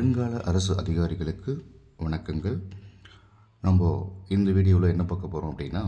வருங்கால அரசு அதிகாரிகளுக்கு வணக்கங்கள் நம்ம இந்த வீடியோவில் என்ன பார்க்க போகிறோம் அப்படின்னா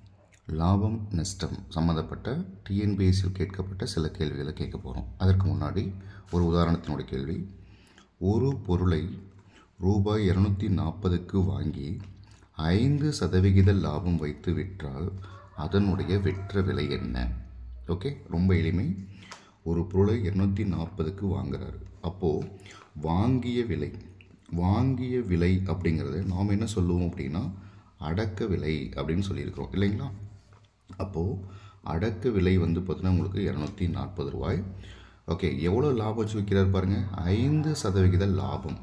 லாபம் நஷ்டம் சம்மந்தப்பட்ட டிஎன்பிஎஸ்சியில் கேட்கப்பட்ட சில கேள்விகளை கேட்க போகிறோம் அதற்கு முன்னாடி ஒரு உதாரணத்தினுடைய கேள்வி ஒரு பொருளை ரூபாய் இரநூத்தி நாற்பதுக்கு வாங்கி ஐந்து சதவிகித லாபம் வைத்து விற்றால் அதனுடைய விற்ற விலை என்ன ஓகே ரொம்ப எளிமை ஒரு பொருளை இரநூத்தி நாற்பதுக்கு வாங்குறாரு அப்போது வாங்கிய விலை வாங்கிய விலை அப்படிங்கிறத நாம் என்ன சொல்லுவோம் அப்படின்னா அடக்க விலை அப்படின்னு சொல்லியிருக்கிறோம் இல்லைங்களா அப்போது அடக்க விலை வந்து பார்த்தீங்கன்னா உங்களுக்கு இரநூத்தி நாற்பது ரூபாய் ஓகே எவ்வளோ லாபம் வச்சு விற்கிறார் பாருங்கள் ஐந்து சதவிகித லாபம்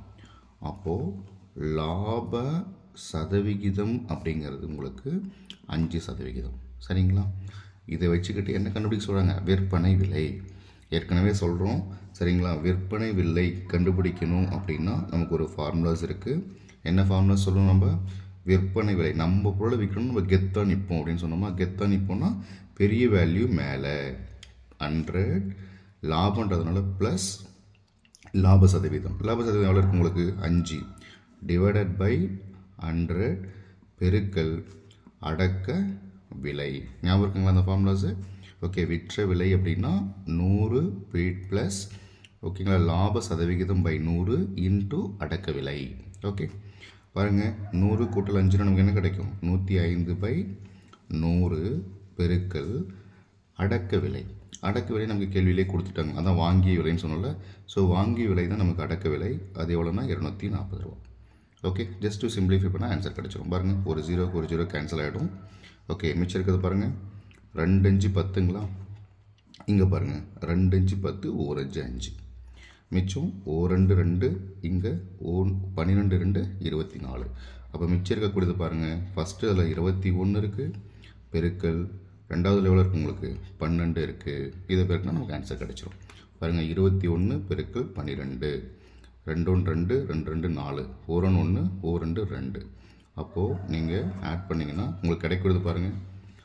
அப்போது லாப சதவிகிதம் அப்படிங்கிறது உங்களுக்கு அஞ்சு சதவிகிதம் சரிங்களா இதை வச்சுக்கிட்டு என்ன கண்டுபிடிக்க சொல்கிறாங்க விற்பனை விலை ஏற்கனவே சொல்கிறோம் சரிங்களா விற்பனை விலை கண்டுபிடிக்கணும் அப்படின்னா நமக்கு ஒரு ஃபார்முலாஸ் இருக்குது என்ன ஃபார்முலாஸ் சொல்லணும் நம்ம விற்பனை விலை நம்ம பொருளை விற்கணும் நம்ம கெத்தாக நிற்போம் அப்படின்னு சொன்னோமா கெத்தாக நிற்போம்னா பெரிய வேல்யூ மேலே ஹண்ட்ரட் லாபன்றதுனால ப்ளஸ் லாப சதவீதம் லாப சதவீதம் எவ்வளோ இருக்கு உங்களுக்கு அஞ்சு டிவைடட் பை ஹண்ட்ரட் பெருக்கல் அடக்க விலை ஞாபகம் இருக்குங்களா அந்த ஃபார்முலாஸு ஓகே விற்ற விலை அப்படின்னா நூறு ப்ளஸ் ஓகேங்களா லாப சதவிகிதம் பை நூறு இன்ட்டு அடக்க விலை ஓகே பாருங்கள் நூறு கூட்டல் அஞ்சுனா நமக்கு என்ன கிடைக்கும் நூற்றி ஐந்து பை நூறு பெருக்கல் அடக்க விலை அடக்க விலை நமக்கு கேள்வியிலே கொடுத்துட்டாங்க அதான் வாங்கிய விலைன்னு சொன்னோம்ல ஸோ வாங்கிய விலை தான் நமக்கு அடக்க விலை அது எவ்வளோனா இரநூத்தி நாற்பது ரூபா ஓகே ஜஸ்ட் டு சிம்பிளிஃபை பண்ணால் ஆன்சர் கிடச்சிரும் பாருங்கள் ஒரு ஜீரோக்கு ஒரு ஜீரோ கேன்சல் ஆகிடும் ஓகே மிச்சம் இருக்கிறது பாருங்கள் ரெண்டு அஞ்சு பத்துங்களா இங்கே பாருங்கள் ரெண்டு அஞ்சு பத்து ஓர் அஞ்சு அஞ்சு மிச்சம் ஓ ரெண்டு ரெண்டு இங்கே ஓ பன்னிரெண்டு ரெண்டு இருபத்தி நாலு அப்போ மிச்சம் இருக்கக்கூடியது பாருங்கள் ஃபஸ்ட்டு அதில் இருபத்தி ஒன்று இருக்குது பெருக்கல் ரெண்டாவதுல எவ்வளோ இருக்குது உங்களுக்கு பன்னெண்டு இருக்குது இதை பெருக்குனா நமக்கு ஆன்சர் கிடச்சிரும் பாருங்கள் இருபத்தி ஒன்று பெருக்கல் பன்னிரெண்டு ரெண்டு ஒன்று ரெண்டு ரெண்டு ரெண்டு நாலு ஓரன் ஒன்று ஓ ரெண்டு ரெண்டு அப்போது நீங்கள் ஆட் பண்ணிங்கன்னா உங்களுக்கு கிடைக்கிறது பாருங்கள்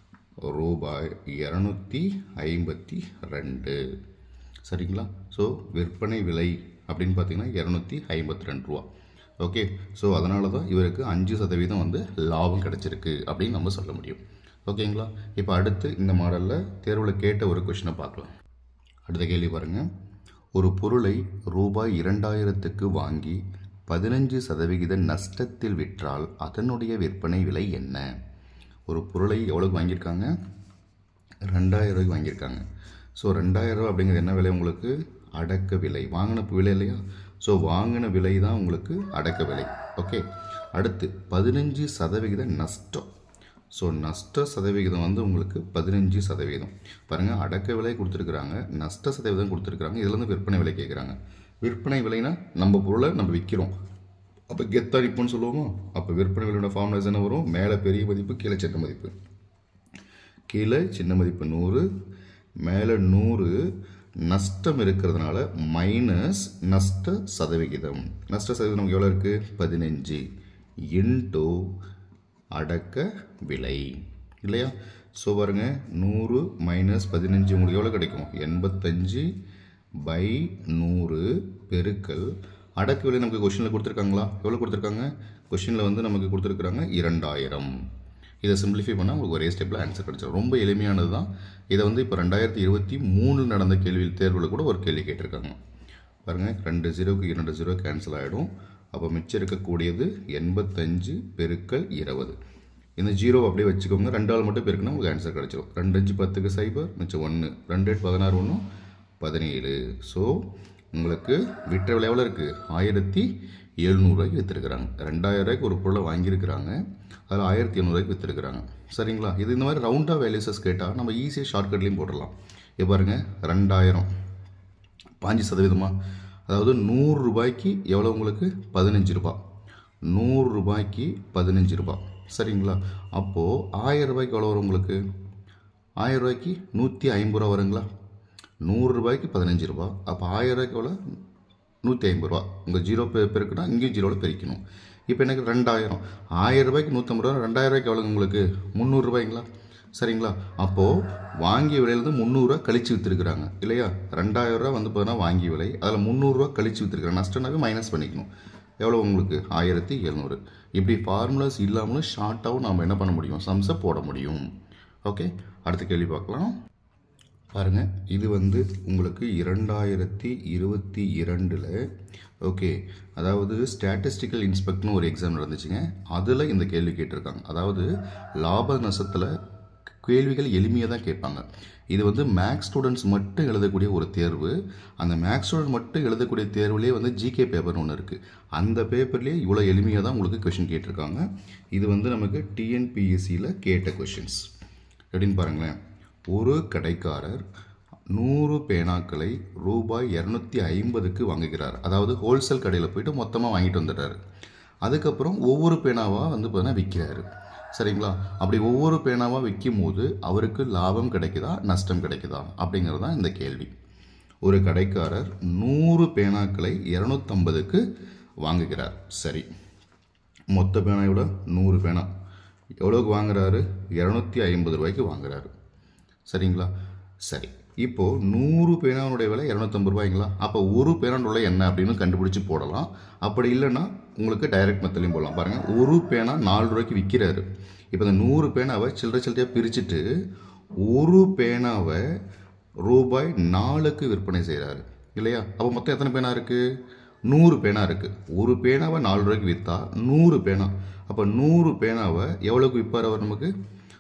ரூபாய் இரநூத்தி ஐம்பத்தி ரெண்டு சரிங்களா ஸோ விற்பனை விலை அப்படின்னு பார்த்தீங்கன்னா இரநூத்தி ஐம்பத்தி ரெண்டு ரூபா ஓகே ஸோ அதனால தான் இவருக்கு அஞ்சு சதவீதம் வந்து லாபம் கிடச்சிருக்கு அப்படின்னு நம்ம சொல்ல முடியும் ஓகேங்களா இப்போ அடுத்து இந்த மாடலில் தேர்வில் கேட்ட ஒரு கொஷினை பார்க்கலாம் அடுத்த கேள்வி பாருங்கள் ஒரு பொருளை ரூபாய் இரண்டாயிரத்துக்கு வாங்கி பதினஞ்சு சதவிகித நஷ்டத்தில் விற்றால் அதனுடைய விற்பனை விலை என்ன ஒரு பொருளை எவ்வளோக்கு வாங்கியிருக்காங்க ரெண்டாயிரம் ரூபாய்க்கு வாங்கியிருக்காங்க ஸோ ரெண்டாயிரம் ரூபா அப்படிங்கிறது என்ன விலை உங்களுக்கு அடக்க விலை வாங்கின விலை இல்லையா ஸோ வாங்கின விலை தான் உங்களுக்கு அடக்க விலை ஓகே அடுத்து பதினஞ்சு சதவிகித நஷ்டம் ஸோ நஷ்ட சதவிகிதம் வந்து உங்களுக்கு பதினஞ்சு சதவீதம் பாருங்கள் அடக்க விலை கொடுத்துருக்குறாங்க நஷ்ட சதவீதம் கொடுத்துருக்குறாங்க இதுலேருந்து விற்பனை விலை கேட்குறாங்க விற்பனை விலைனா நம்ம பொருளை நம்ம விற்கிறோம் அப்போ கெத்தடிப்புன்னு சொல்லுவோமா அப்போ விற்பனை விலையோட ஃபார்முலாஸ் என்ன வரும் மேலே பெரிய மதிப்பு கீழே சின்ன மதிப்பு கீழே சின்ன மதிப்பு நூறு மேலே நூறு நஷ்டம் இருக்கிறதுனால மைனஸ் நஷ்ட சதவிகிதம் நஷ்ட சதவீதம் நமக்கு எவ்வளோ இருக்குது பதினஞ்சு இன்டூ அடக்க விலை இல்லையா ஸோ பாருங்க நூறு மைனஸ் பதினஞ்சு உங்களுக்கு எவ்வளோ கிடைக்கும் எண்பத்தஞ்சு பை நூறு பெருக்கல் அடக்க விலை நமக்கு கொஷினில் கொடுத்துருக்காங்களா எவ்வளோ கொடுத்துருக்காங்க கொஷினில் வந்து நமக்கு கொடுத்துருக்குறாங்க இரண்டாயிரம் இதை சிம்பிளிஃபை பண்ணால் உங்களுக்கு ஒரே ஸ்டெப்பில் ஆன்சர் கிடச்சிடும் ரொம்ப எளிமையானது தான் இதை வந்து இப்போ ரெண்டாயிரத்தி இருபத்தி மூணு நடந்த கேள்வி தேர்வில் கூட ஒரு கேள்வி கேட்டிருக்காங்க பாருங்கள் ரெண்டு ஜீரோக்கு இரண்டு ஜீரோ கேன்சல் ஆகிடும் அப்போ மிச்சம் இருக்கக்கூடியது எண்பத்தஞ்சு பெருக்கல் இருபது இந்த ஜீரோ அப்படியே வச்சுக்கோங்க ரெண்டாள் மட்டும் பெருக்குனா உங்களுக்கு ஆன்சர் கிடச்சிரும் ரெண்டு அஞ்சு பத்துக்கு சைபர் மிச்சம் ஒன்று ரெண்டு எட்டு பதினாறு ஒன்று பதினேழு ஸோ உங்களுக்கு விற்ற விலை எவ்வளோ இருக்குது ஆயிரத்தி எழுநூறுவாய்க்கு விற்றுருக்குறாங்க ரெண்டாயிரம் ரூபாய்க்கு ஒரு பொருளை வாங்கியிருக்கிறாங்க அதில் ஆயிரத்தி எழுநூறுவாய்க்கு விற்றுருக்குறாங்க சரிங்களா இது இந்த மாதிரி ரவுண்டாக வேல்யூஸஸ் கேட்டால் நம்ம ஈஸியாக ஷார்ட்கட்லேயும் போட்டுடலாம் இப்போ பாருங்கள் ரெண்டாயிரம் பாஞ்சு சதவீதமாக அதாவது நூறு ரூபாய்க்கு எவ்வளோ உங்களுக்கு பதினஞ்சு ரூபா நூறு ரூபாய்க்கு பதினஞ்சு ரூபா சரிங்களா அப்போது ஆயிரம் ரூபாய்க்கு எவ்வளோ வரும் உங்களுக்கு ஆயிரம் ரூபாய்க்கு நூற்றி ஐம்பது ரூபா வருங்களா நூறு ரூபாய்க்கு பதினஞ்சு ரூபா அப்போ ஆயிரம் ரூபாய்க்கு எவ்வளோ நூற்றி ஐம்பது ரூபா உங்கள் ஜீரோ பெ பெருக்குனா இங்கேயும் ஜீரோவில் பெருக்கணும் இப்போ எனக்கு ரெண்டாயிரம் ஆயிரம் ரூபாய்க்கு நூற்றம்பது ரூபா ரெண்டாயிரம் ரூபாய்க்கு எவ்வளோங்க உங்களுக்கு முந்நூறுரூபாய்ங்களா சரிங்களா அப்போது வாங்கிய விலையிலேருந்து முந்நூறுரூவா கழிச்சு விற்றுருக்குறாங்க இல்லையா ரெண்டாயிரம் ரூபா வந்து பார்த்தீங்கன்னா வாங்கிய விலை அதில் முந்நூறுரூவா கழிச்சு விற்றுருக்காங்க நஷ்டம்னாவே மைனஸ் பண்ணிக்கணும் எவ்வளோ உங்களுக்கு ஆயிரத்தி எழுநூறு இப்படி ஃபார்முலாஸ் இல்லாமலும் ஷார்ட்டாகவும் நம்ம என்ன பண்ண முடியும் சம்ஸை போட முடியும் ஓகே அடுத்த கேள்வி பார்க்கலாம் பாருங்க இது வந்து உங்களுக்கு இரண்டாயிரத்தி இருபத்தி இரண்டில் ஓகே அதாவது ஸ்டாட்டிஸ்டிக்கல் இன்ஸ்பெக்ட்னு ஒரு எக்ஸாம் நடந்துச்சுங்க அதில் இந்த கேள்வி கேட்டிருக்காங்க அதாவது லாப நஷ்டத்தில் கேள்விகள் எளிமையாக தான் கேட்பாங்க இது வந்து மேக்ஸ் ஸ்டூடெண்ட்ஸ் மட்டும் எழுதக்கூடிய ஒரு தேர்வு அந்த மேக்ஸ் ஸ்டூடெண்ட் மட்டும் எழுதக்கூடிய தேர்வுலேயே வந்து ஜிகே பேப்பர்னு ஒன்று இருக்குது அந்த பேப்பர்லேயே இவ்வளோ எளிமையாக தான் உங்களுக்கு கொஷின் கேட்டிருக்காங்க இது வந்து நமக்கு டிஎன்பிஎஸ்சியில் கேட்ட கொஷின்ஸ் எப்படின்னு பாருங்களேன் ஒரு கடைக்காரர் நூறு பேனாக்களை ரூபாய் இரநூத்தி ஐம்பதுக்கு வாங்குகிறார் அதாவது ஹோல்சேல் கடையில் போயிட்டு மொத்தமாக வாங்கிட்டு வந்துடுறாரு அதுக்கப்புறம் ஒவ்வொரு பேனாவாக வந்து பார்த்தீங்கன்னா விற்கிறாரு சரிங்களா அப்படி ஒவ்வொரு பேனாவாக விற்கும் போது அவருக்கு லாபம் கிடைக்குதா நஷ்டம் கிடைக்குதா அப்படிங்கிறது தான் இந்த கேள்வி ஒரு கடைக்காரர் நூறு பேனாக்களை இரநூத்தம்பதுக்கு வாங்குகிறார் சரி மொத்த பேனாயோட நூறு பேனா எவ்வளோக்கு வாங்குறாரு இரநூத்தி ஐம்பது ரூபாய்க்கு வாங்குறாரு சரிங்களா சரி இப்போது நூறு பேனாவுடைய விலை இரநூத்தம்பது ரூபாய்ங்களா அப்போ ஒரு பேனானோட என்ன அப்படின்னு கண்டுபிடிச்சி போடலாம் அப்படி இல்லைன்னா உங்களுக்கு டைரக்ட் மெத்தலையும் போடலாம் பாருங்கள் ஒரு பேனா நாலு ரூபாய்க்கு விற்கிறாரு இப்போ இந்த நூறு பேனாவை சில்லறை சில்லறையாக பிரிச்சுட்டு ஒரு பேனாவை ரூபாய் நாலுக்கு விற்பனை செய்கிறாரு இல்லையா அப்போ மொத்தம் எத்தனை பேனா இருக்குது நூறு பேனா இருக்குது ஒரு பேனாவை நாலு ரூபாய்க்கு விற்றா நூறு பேனா அப்போ நூறு பேனாவை எவ்வளோக்கு விற்பார் அவர் நமக்கு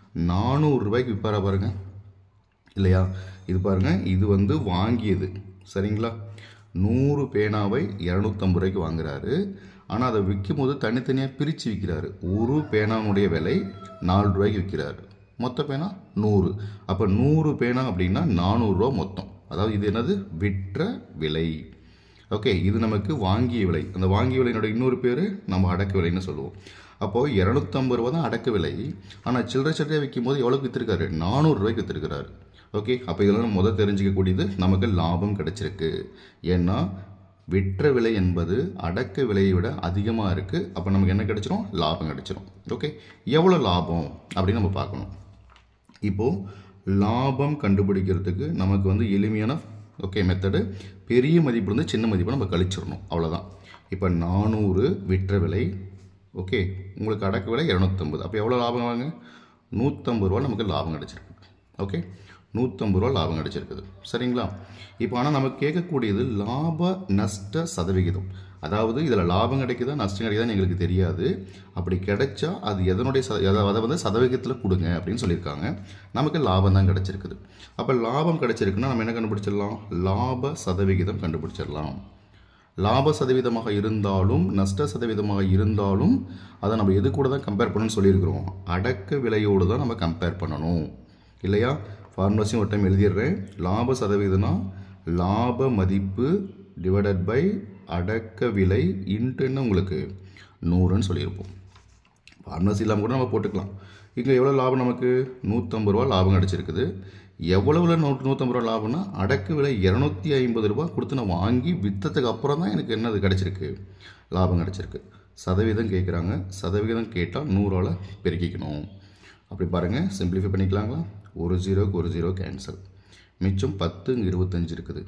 நானூறு ரூபாய்க்கு விற்பாரா பாருங்க இல்லையா இது பாருங்க இது வந்து வாங்கியது சரிங்களா நூறு பேனாவை இரநூத்தம்பது ரூபாய்க்கு வாங்குறாரு ஆனால் அதை விற்கும் போது தனித்தனியாக பிரித்து விற்கிறாரு ஒரு பேனாவுடைய விலை நாலு ரூபாய்க்கு விற்கிறாரு மொத்த பேனா நூறு அப்போ நூறு பேனா அப்படின்னா நானூறுரூவா மொத்தம் அதாவது இது என்னது விற்ற விலை ஓகே இது நமக்கு வாங்கிய விலை அந்த வாங்கிய விலையினோட இன்னொரு பேர் நம்ம அடக்க விலைன்னு சொல்லுவோம் அப்போது இரநூத்தம்பது ரூபா தான் அடக்க விலை ஆனால் சில்லறை சில்லறையாக விற்கும் போது எவ்வளோக்கு விற்றுருக்காரு நானூறுரூவாய்க்கு விற்றுருக்கிறாரு ஓகே அப்போ இதெல்லாம் நம்ம முதல் தெரிஞ்சிக்கக்கூடியது நமக்கு லாபம் கிடைச்சிருக்கு ஏன்னா விற்ற விலை என்பது அடக்க விலையை விட அதிகமாக இருக்குது அப்போ நமக்கு என்ன கிடைச்சிரும் லாபம் கிடைச்சிரும் ஓகே எவ்வளோ லாபம் அப்படின்னு நம்ம பார்க்கணும் இப்போது லாபம் கண்டுபிடிக்கிறதுக்கு நமக்கு வந்து எளிமையான ஓகே மெத்தடு பெரிய மதிப்புலேருந்து சின்ன மதிப்பை நம்ம கழிச்சிடணும் அவ்வளோதான் இப்போ நானூறு விற்ற விலை ஓகே உங்களுக்கு அடக்க விலை இரநூத்தம்பது அப்போ எவ்வளோ லாபம் வாங்க நூற்றம்பது ரூபா நமக்கு லாபம் கிடச்சிருக்கு ஓகே நூற்றம்பது ரூபா லாபம் கிடச்சிருக்குது சரிங்களா இப்போ ஆனால் நமக்கு கேட்கக்கூடியது லாப நஷ்ட சதவிகிதம் அதாவது இதில் லாபம் கிடைக்குதா நஷ்டம் கிடைக்குதான்னு எங்களுக்கு தெரியாது அப்படி கிடைச்சா அது எதனுடைய சத அதை அதை வந்து சதவிகிதத்தில் கொடுங்க அப்படின்னு சொல்லியிருக்காங்க நமக்கு லாபம் தான் கிடச்சிருக்குது அப்போ லாபம் கிடச்சிருக்குன்னா நம்ம என்ன கண்டுபிடிச்சிடலாம் லாப சதவிகிதம் கண்டுபிடிச்சிடலாம் லாப சதவீதமாக இருந்தாலும் நஷ்ட சதவீதமாக இருந்தாலும் அதை நம்ம எது கூட தான் கம்பேர் பண்ணணும்னு சொல்லியிருக்கிறோம் அடக்க விலையோடு தான் நம்ம கம்பேர் பண்ணணும் இல்லையா ஃபார்முலாஸையும் ஒரு டைம் எழுதிடுறேன் லாப சதவீதம்னா லாப மதிப்பு டிவைடட் பை அடக்க விலை இன்ட்டுன்னு உங்களுக்கு நூறுன்னு சொல்லியிருப்போம் ஃபார்முலாஸ் இல்லாமல் கூட நம்ம போட்டுக்கலாம் இங்கே எவ்வளோ லாபம் நமக்கு நூற்றம்பது ரூபா லாபம் கிடச்சிருக்குது எவ்வளவுல நூற்று நூற்றம்பது ரூபா லாபம்னா அடக்கு விலை இரநூத்தி ஐம்பது ரூபா கொடுத்து நான் வாங்கி விற்றதுக்கு அப்புறம் தான் எனக்கு என்னது கிடச்சிருக்கு லாபம் கிடச்சிருக்கு சதவீதம் கேட்குறாங்க சதவீதம் கேட்டால் நூறால் பெருக்கிக்கணும் அப்படி பாருங்கள் சிம்பிளிஃபை பண்ணிக்கலாங்களா ஒரு ஜீரோக்கு ஒரு ஜீரோ கேன்சல் மிச்சம் பத்து இங்கே இருபத்தஞ்சு இருக்குது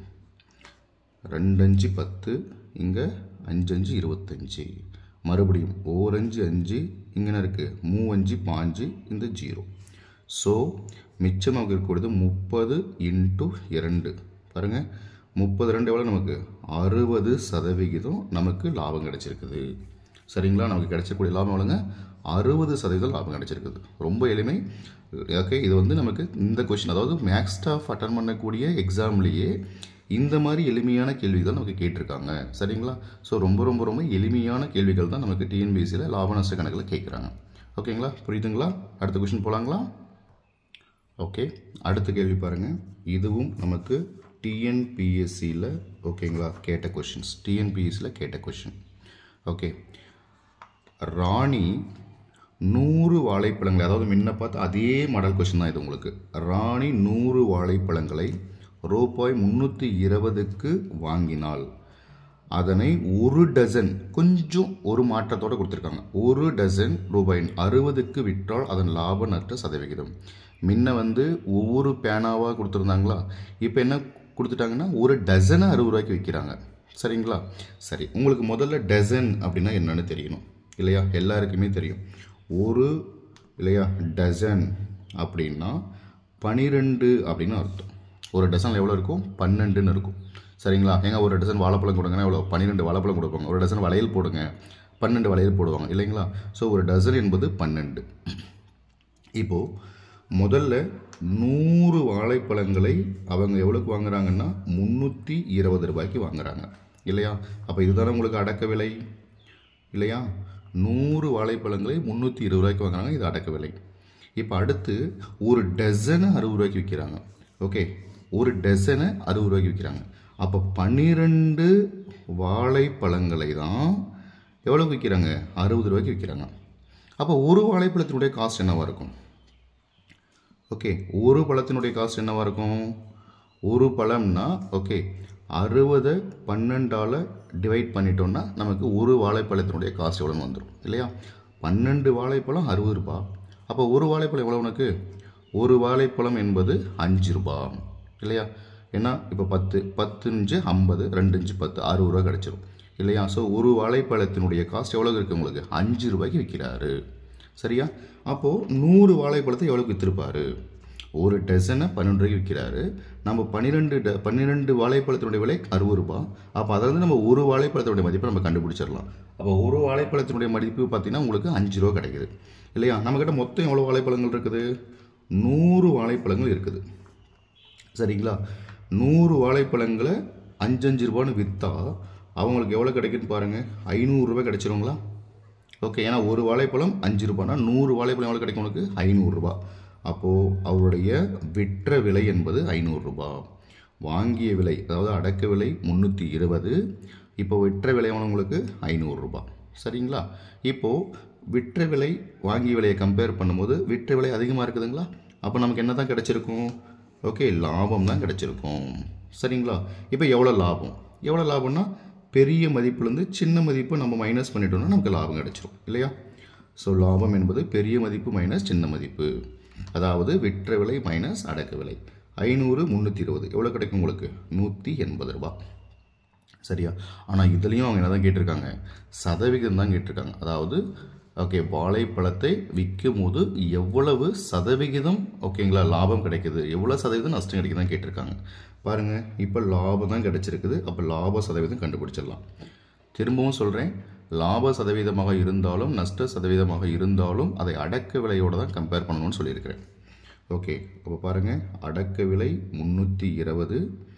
ரெண்டஞ்சு பத்து இங்கே அஞ்சஞ்சு இருபத்தஞ்சி மறுபடியும் ஓரஞ்சு அஞ்சு இங்கே இருக்குது மூவஞ்சு பாஞ்சு இந்த ஜீரோ ஸோ மிச்சம் நமக்கு இருக்கக்கூடியது முப்பது இன்ட்டு இரண்டு பாருங்கள் முப்பது ரெண்டு எவ்வளோ நமக்கு அறுபது சதவிகிதம் நமக்கு லாபம் கிடைச்சிருக்குது சரிங்களா நமக்கு கிடைச்சக்கூடிய லாபம் எவ்வளோங்க அறுபது சதவீதம் லாபம் கிடைச்சிருக்குது ரொம்ப எளிமை ஓகே இது வந்து நமக்கு இந்த கொஷின் அதாவது மேக்ஸ் ஸ்டாஃப் அட்டன் பண்ணக்கூடிய எக்ஸாம்லேயே இந்த மாதிரி எளிமையான கேள்விகள் நமக்கு கேட்டிருக்காங்க சரிங்களா ஸோ ரொம்ப ரொம்ப ரொம்ப எளிமையான கேள்விகள் தான் நமக்கு டிஎன்பிஎஸ்சியில் லாப நஷ்ட கணக்கில் கேட்குறாங்க ஓகேங்களா புரியுதுங்களா அடுத்த கொஷின் போகலாங்களா ஓகே அடுத்த கேள்வி பாருங்கள் இதுவும் நமக்கு டிஎன்பிஎஸ்சியில் ஓகேங்களா கேட்ட கொஷின்ஸ் டிஎன்பிஎஸ்சியில் கேட்ட கொஷின் ஓகே ராணி நூறு வாழைப்பழங்களை அதாவது முன்ன பார்த்து அதே மாடல் கொஷின் தான் இது உங்களுக்கு ராணி நூறு வாழைப்பழங்களை ரூபாய் முந்நூற்றி இருபதுக்கு வாங்கினாள் அதனை ஒரு டசன் கொஞ்சம் ஒரு மாற்றத்தோடு கொடுத்துருக்காங்க ஒரு டசன் ரூபாய் அறுபதுக்கு விற்றால் அதன் லாப நஷ்ட சதவிகிதம் முன்ன வந்து ஒவ்வொரு பேனாவாக கொடுத்துருந்தாங்களா இப்போ என்ன கொடுத்துட்டாங்கன்னா ஒரு டசனை அறுபது ரூபாய்க்கு விற்கிறாங்க சரிங்களா சரி உங்களுக்கு முதல்ல டசன் அப்படின்னா என்னன்னு தெரியணும் இல்லையா எல்லாருக்குமே தெரியும் ஒரு இல்லையா டசன் அப்படின்னா பனிரெண்டு அப்படின்னு அர்த்தம் ஒரு டசன் எவ்வளோ இருக்கும் பன்னெண்டுன்னு இருக்கும் சரிங்களா ஏங்க ஒரு டசன் வாழைப்பழம் கொடுங்கன்னா எவ்வளோ பன்னிரெண்டு வாழைப்பழம் கொடுப்பாங்க ஒரு டசன் வளையல் போடுங்க பன்னெண்டு வளையல் போடுவாங்க இல்லைங்களா ஸோ ஒரு டசன் என்பது பன்னெண்டு இப்போது முதல்ல நூறு வாழைப்பழங்களை அவங்க எவ்வளோக்கு வாங்குறாங்கன்னா முந்நூற்றி இருபது ரூபாய்க்கு வாங்குறாங்க இல்லையா அப்போ இதுதானே உங்களுக்கு அடக்க விலை இல்லையா நூறு வாழைப்பழங்களை முந்நூற்றி இருபது ரூபாய்க்கு வாங்குறாங்க இது அடக்க விலை இப்போ அடுத்து ஒரு டசனை அறுபது ரூபாய்க்கு விற்கிறாங்க ஓகே ஒரு டசனை அறுபது ரூபாய்க்கு விற்கிறாங்க அப்போ பன்னிரெண்டு வாழைப்பழங்களை தான் எவ்வளோக்கு விற்கிறாங்க அறுபது ரூபாய்க்கு விற்கிறாங்க அப்போ ஒரு வாழைப்பழத்தினுடைய காஸ்ட் என்னவாக இருக்கும் ஓகே ஒரு பழத்தினுடைய காஸ்ட் என்னவாக இருக்கும் ஒரு பழம்னா ஓகே அறுபதை பன்னெண்டால் டிவைட் பண்ணிட்டோம்னா நமக்கு ஒரு வாழைப்பழத்தினுடைய காஸ்ட் எவ்வளோன்னு வந்துடும் இல்லையா பன்னெண்டு வாழைப்பழம் அறுபது ரூபா அப்போ ஒரு வாழைப்பழம் எவ்வளோ உனக்கு ஒரு வாழைப்பழம் என்பது அஞ்சு ரூபா இல்லையா ஏன்னா இப்போ பத்து பத்து இஞ்சு ஐம்பது ரெண்டு இஞ்சு பத்து அறுபது ரூபா கிடச்சிரும் இல்லையா ஸோ ஒரு வாழைப்பழத்தினுடைய காஸ்ட் எவ்வளோ இருக்குது உங்களுக்கு அஞ்சு ரூபாய்க்கு விற்கிறாரு சரியா அப்போது நூறு வாழைப்பழத்தை எவ்வளோக்கு விற்றுருப்பாரு ஒரு டசனை பன்னெண்டு ரூபாய்க்கு விற்கிறாரு நம்ம பன்னிரெண்டு ட பன்னிரெண்டு வாழைப்பழத்தினுடைய விலை அறுபது ரூபா அப்போ அதை வந்து நம்ம ஒரு வாழைப்பழத்தினுடைய மதிப்பை நம்ம கண்டுபிடிச்சிடலாம் அப்போ ஒரு வாழைப்பழத்தினுடைய மதிப்பு பார்த்தீங்கன்னா உங்களுக்கு அஞ்சு ரூபா கிடைக்குது இல்லையா நம்மக்கிட்ட மொத்தம் எவ்வளோ வாழைப்பழங்கள் இருக்குது நூறு வாழைப்பழங்கள் இருக்குது சரிங்களா நூறு வாழைப்பழங்களை அஞ்சஞ்சு ரூபான்னு விற்றா அவங்களுக்கு எவ்வளோ கிடைக்குன்னு பாருங்கள் ஐநூறுரூவா கிடைச்சிருங்களா ஓகே ஏன்னா ஒரு வாழைப்பழம் அஞ்சு ரூபானா நூறு வாழைப்பழம் எவ்வளோ கிடைக்கும் உனக்கு ஐநூறுரூபா அப்போது அவருடைய விற்ற விலை என்பது ஐநூறுரூபா வாங்கிய விலை அதாவது அடக்க விலை முந்நூற்றி இருபது இப்போ விற்ற விலை எவ்வளோ உங்களுக்கு ஐநூறுரூபா சரிங்களா இப்போது விற்ற விலை வாங்கிய விலையை கம்பேர் பண்ணும்போது விற்ற விலை அதிகமாக இருக்குதுங்களா அப்போ நமக்கு என்ன தான் கிடச்சிருக்கும் ஓகே லாபம் தான் கிடச்சிருக்கும் சரிங்களா இப்போ எவ்வளோ லாபம் எவ்வளோ லாபம்னா பெரிய மதிப்புலேருந்து சின்ன மதிப்பு நம்ம மைனஸ் பண்ணிட்டோம்னா நமக்கு லாபம் கிடச்சிரும் இல்லையா ஸோ லாபம் என்பது பெரிய மதிப்பு மைனஸ் சின்ன மதிப்பு அதாவது விற்ற விலை மைனஸ் அடக்க விலை ஐநூறு முந்நூற்றி இருபது எவ்வளோ கிடைக்கும் உங்களுக்கு நூற்றி எண்பது ரூபா சரியா ஆனால் இதுலேயும் அவங்க என்ன தான் கேட்டிருக்காங்க சதவிகிதம் தான் கேட்டிருக்காங்க அதாவது ஓகே வாழைப்பழத்தை விற்கும் போது எவ்வளவு சதவிகிதம் ஓகேங்களா லாபம் கிடைக்குது எவ்வளோ சதவீதம் நஷ்டம் கிடைக்குதுன்னு கேட்டிருக்காங்க பாருங்கள் இப்போ லாபம் தான் கிடைச்சிருக்குது அப்போ லாப சதவீதம் கண்டுபிடிச்சிடலாம் திரும்பவும் சொல்கிறேன் லாப சதவீதமாக இருந்தாலும் நஷ்ட சதவீதமாக இருந்தாலும் அதை அடக்க விலையோடு தான் கம்பேர் பண்ணணும்னு சொல்லியிருக்கிறேன் ஓகே அப்போ பாருங்கள் அடக்க விலை முந்நூற்றி இருபது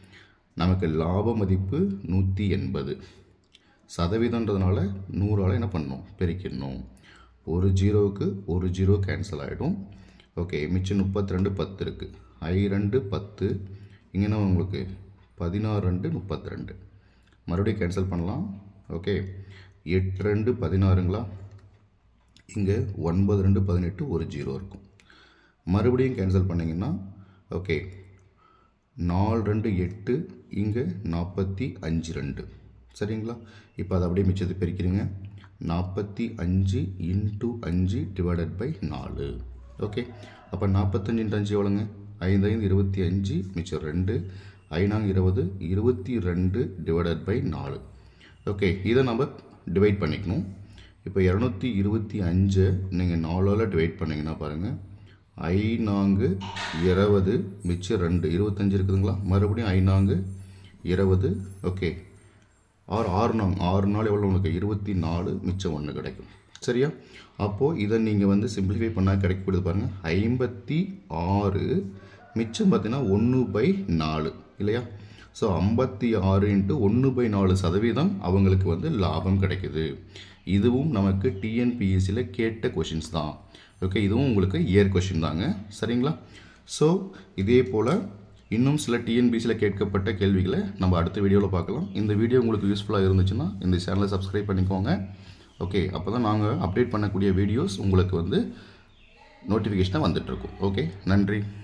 நமக்கு லாப மதிப்பு நூற்றி எண்பது சதவீதன்றதுனால நூறால் என்ன பண்ணணும் பெருக்கிடணும் ஒரு ஜீரோவுக்கு ஒரு ஜீரோ கேன்சல் ஆகிடும் ஓகே மிச்சம் முப்பத்தி ரெண்டு பத்து இருக்குது ஐ ரெண்டு பத்து இங்கன்னா உங்களுக்கு பதினாறு ரெண்டு முப்பத்தி ரெண்டு மறுபடியும் கேன்சல் பண்ணலாம் ஓகே எட்டு ரெண்டு பதினாறுங்களா இங்கே ஒன்பது ரெண்டு பதினெட்டு ஒரு ஜீரோ இருக்கும் மறுபடியும் கேன்சல் பண்ணிங்கன்னா ஓகே நாலு ரெண்டு எட்டு இங்கே நாற்பத்தி அஞ்சு ரெண்டு சரிங்களா இப்போ அதை அப்படியே மிச்சத்தை பிரிக்கிறீங்க நாற்பத்தி அஞ்சு இன்ட்டு அஞ்சு டிவைடட் பை நாலு ஓகே அப்போ நாற்பத்தஞ்சு இன்ட்டு அஞ்சு எவ்வளோங்க ஐந்து ஐந்து இருபத்தி அஞ்சு மிச்சம் ரெண்டு ஐநாங்க இருபது இருபத்தி ரெண்டு டிவைடட் பை நாலு ஓகே இதை நம்ம டிவைட் பண்ணிக்கணும் இப்போ இரநூத்தி இருபத்தி அஞ்சை நீங்கள் நாலால் டிவைட் பண்ணிங்கன்னா பாருங்கள் ஐநான்கு இருபது மிச்சம் ரெண்டு இருபத்தஞ்சு இருக்குதுங்களா மறுபடியும் ஐநான்கு இருபது ஓகே ஆறு ஆறு நாங் ஆறு நாள் எவ்வளோ உங்களுக்கு இருபத்தி நாலு மிச்சம் ஒன்று கிடைக்கும் சரியா அப்போது இதை நீங்கள் வந்து சிம்பிளிஃபை பண்ணால் கிடைக்கப்படுது பாருங்கள் ஐம்பத்தி ஆறு மிச்சம் பார்த்தீங்கன்னா ஒன்று பை நாலு இல்லையா ஸோ ஐம்பத்தி ஆறு இன்ட்டு ஒன்று பை நாலு சதவீதம் அவங்களுக்கு வந்து லாபம் கிடைக்குது இதுவும் நமக்கு டிஎன்பிஎஸ்சியில் கேட்ட கொஷின்ஸ் தான் ஓகே இதுவும் உங்களுக்கு இயர் கொஷின் தாங்க சரிங்களா ஸோ இதே போல் இன்னும் சில டிஎன்பிசியில் கேட்கப்பட்ட கேள்விகளை நம்ம அடுத்த வீடியோவில் பார்க்கலாம் இந்த வீடியோ உங்களுக்கு யூஸ்ஃபுல்லாக இருந்துச்சுன்னா இந்த சேனலை சப்ஸ்கிரைப் பண்ணிக்கோங்க ஓகே அப்போ தான் நாங்கள் அப்டேட் பண்ணக்கூடிய வீடியோஸ் உங்களுக்கு வந்து நோட்டிஃபிகேஷனாக வந்துட்டுருக்கும் ஓகே நன்றி